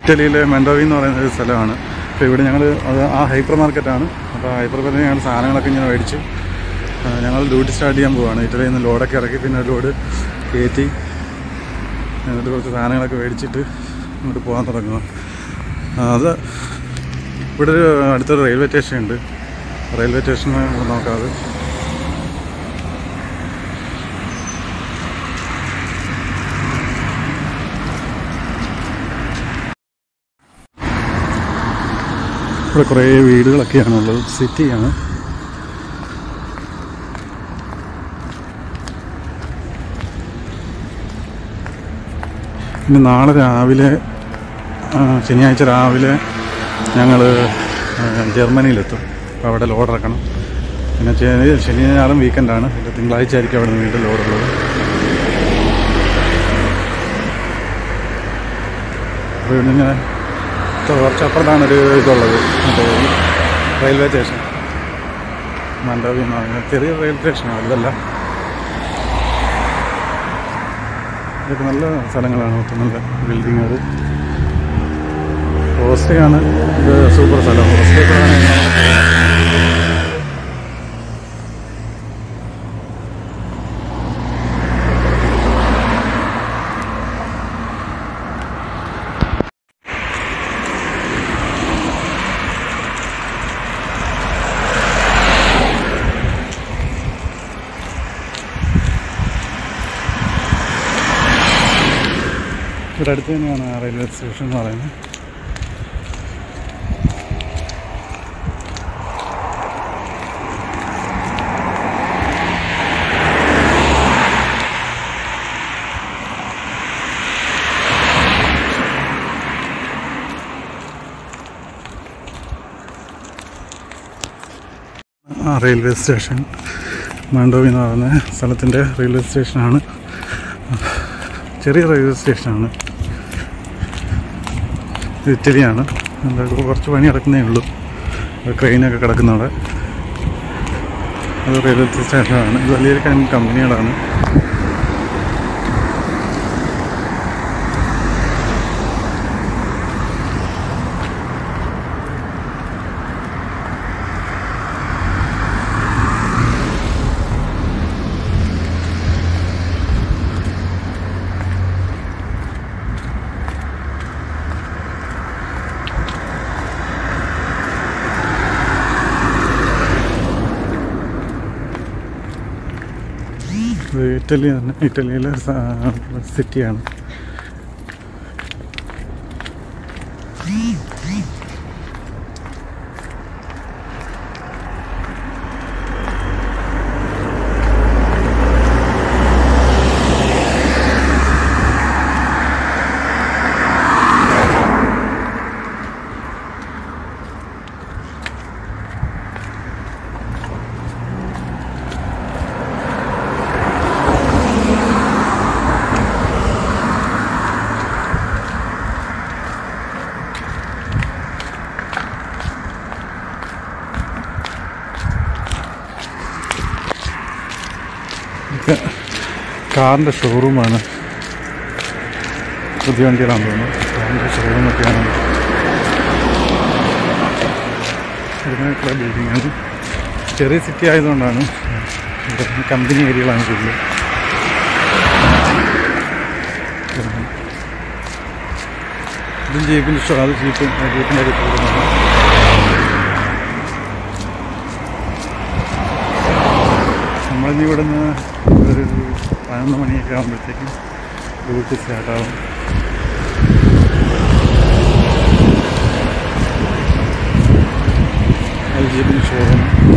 ഇറ്റലിയിലെ മെൻഡോവി എന്ന് പറയുന്ന ഒരു സ്ഥലമാണ് അപ്പോൾ ഇവിടെ ഞങ്ങൾ അത് ആ ഹൈപ്പർ മാർക്കറ്റാണ് അപ്പോൾ ആ ഹൈപ്പർ മാർക്കറ്റിൽ ഞങ്ങൾ സാധനങ്ങളൊക്കെ ഇങ്ങനെ മേടിച്ച് ആ, ഞങ്ങൾ ഡ്യൂട്ടി സ്റ്റാർട്ട് ചെയ്യാൻ പോവുകയാണ് ഇറ്റലിയിൽ നിന്ന് ലോഡൊക്കെ ഇറക്കി പിന്നെ ഒരു ലോഡ് കയറ്റി എന്നിട്ട് കുറച്ച് സാധനങ്ങളൊക്കെ മേടിച്ചിട്ട് ഇങ്ങോട്ട് പോകാൻ തുടങ്ങുക ആ, അത് ഇവിടെ ഒരു അടുത്തൊരു റെയിൽവേ സ്റ്റേഷൻ ഉണ്ട് റെയിൽവേ സ്റ്റേഷൻ നോക്കാതെ ഇവിടെ കുറേ വീടുകളൊക്കെയാണുള്ളത് സിറ്റിയാണ് ഇനി നാളെ രാവിലെ ആ, ശനിയാഴ്ച രാവിലെ ഞങ്ങൾ ജർമ്മനിയിലെത്തും അപ്പോൾ അവിടെ ലോഡ് ഇറക്കണം പിന്നെ ശനി ശനി ഞായറും വീക്കെൻഡാണ് പിന്നെ തിങ്കളാഴ്ച ആയിരിക്കും അവിടെ നിന്ന് വീണ്ടും ലോഡുള്ളത് അപ്പോൾ ഇവിടെ ഇങ്ങനെ കുറച്ചപ്പുറത്താണ് ഒരു ഇതുള്ളത് മറ്റേ ഈ റെയിൽവേ സ്റ്റേഷൻ മണ്ഡപി എന്ന് പറയുന്നത് ചെറിയ റെയിൽവേ സ്റ്റേഷനാണ് ഇതല്ല ഇതൊക്കെ നല്ല സ്ഥലങ്ങളാണ് മൊത്തം നല്ല ബിൽഡിങ്ങുകൾ ഹോസ്റ്റയാണ് ഇത് സൂപ്പർ സ്ഥലം ഹോസ്റ്റൽ ഇവിടെ അടുത്ത് തന്നെയാണ് ആ റെയിൽവേ സ്റ്റേഷൻ എന്ന് പറയുന്നത് ആ റെയിൽവേ സ്റ്റേഷൻ മാണ്ടോവി എന്ന് പറയുന്ന സ്ഥലത്തിൻ്റെ റെയിൽവേ സ്റ്റേഷനാണ് ചെറിയ റെയിൽവേ സ്റ്റേഷനാണ് ഇത് ഇറ്റലിയാണ് എന്താ കുറച്ച് പണി നടക്കുന്നേ ഉള്ളൂ ട്രെയിനൊക്കെ കിടക്കുന്ന അവിടെ അത് റെയിൽവേ സ്റ്റേഷനാണ് ഇത് വലിയൊരു കം- കമ്പനികളാണ് ഇത് ഇറ്റലി തന്നെ ഇറ്റലിയിലെ സ- സിറ്റിയാണ് ഇത് കാറിൻ്റെ ഷോറൂമാണ് പുതിയ വണ്ടികളാണെന്ന് തോന്നുന്നു കാറിൻ്റെ ഷോറൂമൊക്കെയാണ് ഇതിനൊക്കെയുള്ള ബിൽഡിങ്ങാണ് ചെറിയ സിറ്റി ആയതുകൊണ്ടാണ് ഇവിടെ കമ്പനി ഏരിയകളാണ് കൂടുതൽ ഇതും ജീപ്പിൻ്റെ ഷോ അത് ജീപ്പ് ജീപ്പിൻ്റെ അടുത്ത് കൊടുക്കുന്നത് നമ്മളിനി ഇവിടെ നിന്ന് ഒരു പതിനൊന്ന് മണിയൊക്കെ ആകുമ്പോഴത്തേക്കും ഡ്യൂട്ടി സ്റ്റാർട്ടാവും അത് ജീപ്പിന് ഷോറൂം